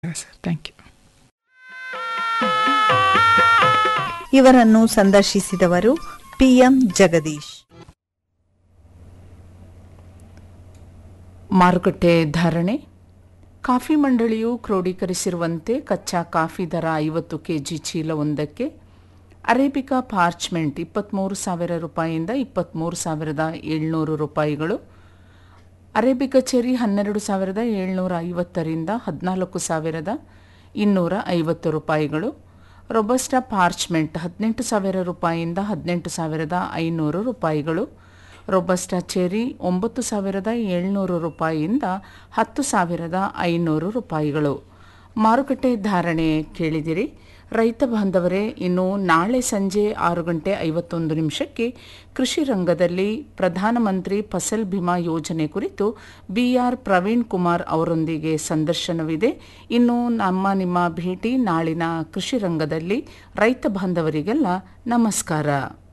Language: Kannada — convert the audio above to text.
ಸರ್ ಥ್ಯಾಂಕ್ ಯು ಇವರನ್ನು ಸಂದರ್ಶಿಸಿದವರು ಪಿಎಂ ಜಗದೀಶ್ ಮಾರುಕಟ್ಟೆ ಧಾರಣೆ ಕಾಫಿ ಮಂಡಳಿಯು ಕ್ರೋಢೀಕರಿಸಿರುವಂತೆ ಕಚ್ಚಾ ಕಾಫಿ ದರ ಐವತ್ತು ಕೆಜಿ ಚೀಲವೊಂದಕ್ಕೆ ಅರೇಬಿಕಾ ಪಾರ್ಚ್ಮೆಂಟ್ ಇಪ್ಪತ್ತ್ಮೂರು ಸಾವಿರ ರೂಪಾಯಿಯಿಂದ ಇಪ್ಪತ್ತ್ಮೂರು ಸಾವಿರದ ಏಳ್ನೂರು ರೂಪಾಯಿಗಳು ಅರೇಬಿಕಾ ಚೆರಿ ಹನ್ನೆರಡು ಸಾವಿರದ ಏಳ್ನೂರ ಐವತ್ತರಿಂದ ಹದಿನಾಲ್ಕು ಸಾವಿರದ ಇನ್ನೂರ ಐವತ್ತು ರೂಪಾಯಿಗಳು ರೊಬಸ್ಟಾ ಪಾರ್ಚ್ಮೆಂಟ್ ಹದಿನೆಂಟು ಸಾವಿರ ರೂಪಾಯಿಯಿಂದ ಹದಿನೆಂಟು ಸಾವಿರದ ಐನೂರು ರೂಪಾಯಿಗಳು ರೊಬಸ್ಟಾ ಚೆರಿ ಒಂಬತ್ತು ಸಾವಿರದ ಏಳ್ನೂರು ರೂಪಾಯಿಯಿಂದ ಹತ್ತು ಸಾವಿರದ ಐನೂರು ರೂಪಾಯಿಗಳು ಮಾರುಕಟ್ಟೆ ಧಾರಣೆ ಕೇಳಿದಿರಿ ರೈತ ಬಾಂಧವರೇ ಇನ್ನು ನಾಳೆ ಸಂಜೆ ಆರು ಗಂಟೆ ಐವತ್ತೊಂದು ನಿಮಿಷಕ್ಕೆ ಕೃಷಿ ರಂಗದಲ್ಲಿ ಪ್ರಧಾನಮಂತ್ರಿ ಫಸಲ್ ಬಿಮಾ ಯೋಜನೆ ಕುರಿತು ಬಿಆರ್ ಪ್ರವೀಣ್ ಕುಮಾರ್ ಅವರೊಂದಿಗೆ ಸಂದರ್ಶನವಿದೆ ಇನ್ನು ನಮ್ಮ ನಿಮ್ಮ ಭೇಟಿ ನಾಳಿನ ಕೃಷಿ ರಂಗದಲ್ಲಿ ರೈತ ಬಾಂಧವರಿಗೆಲ್ಲ ನಮಸ್ಕಾರ